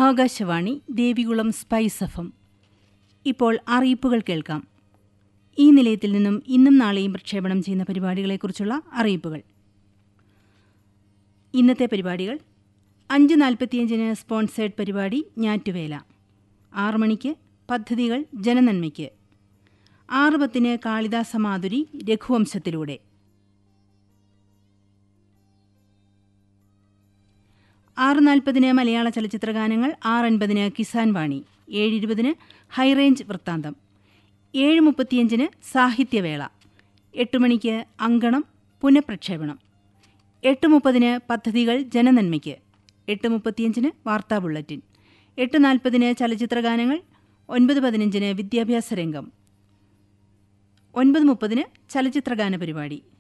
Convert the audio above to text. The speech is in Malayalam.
ആകാശവാണി ദേവികുളം സ്പൈസ് എഫം ഇപ്പോൾ അറിയിപ്പുകൾ കേൾക്കാം ഈ നിലയത്തിൽ നിന്നും ഇന്നും നാളെയും പ്രക്ഷേപണം ചെയ്യുന്ന പരിപാടികളെക്കുറിച്ചുള്ള അറിയിപ്പുകൾ ഇന്നത്തെ പരിപാടികൾ അഞ്ച് നാൽപ്പത്തിയഞ്ചിന് സ്പോൺസേഡ് പരിപാടി ഞാറ്റുവേല ആറ് മണിക്ക് പദ്ധതികൾ ജനനന്മയ്ക്ക് ആറ് പത്തിന് കാളിദാസ മാധുരി രഘുവംശത്തിലൂടെ ആറ് നാൽപ്പതിന് മലയാള ചലച്ചിത്ര ഗാനങ്ങൾ ആറ് അൻപതിന് കിസാൻ വാണി ഏഴ് ഇരുപതിന് ഹൈറേഞ്ച് വൃത്താന്തം ഏഴ് മുപ്പത്തിയഞ്ചിന് സാഹിത്യവേള എട്ട് മണിക്ക് അങ്കണം പുനഃപ്രക്ഷേപണം എട്ട് മുപ്പതിന് പദ്ധതികൾ ജനനന്മയ്ക്ക് എട്ട് മുപ്പത്തിയഞ്ചിന് വാർത്താ ബുള്ളറ്റിൻ എട്ട് നാൽപ്പതിന് ചലച്ചിത്ര ഗാനങ്ങൾ ഒൻപത് പതിനഞ്ചിന് വിദ്യാഭ്യാസ രംഗം ഒൻപത് മുപ്പതിന് ചലച്ചിത്രഗാന പരിപാടി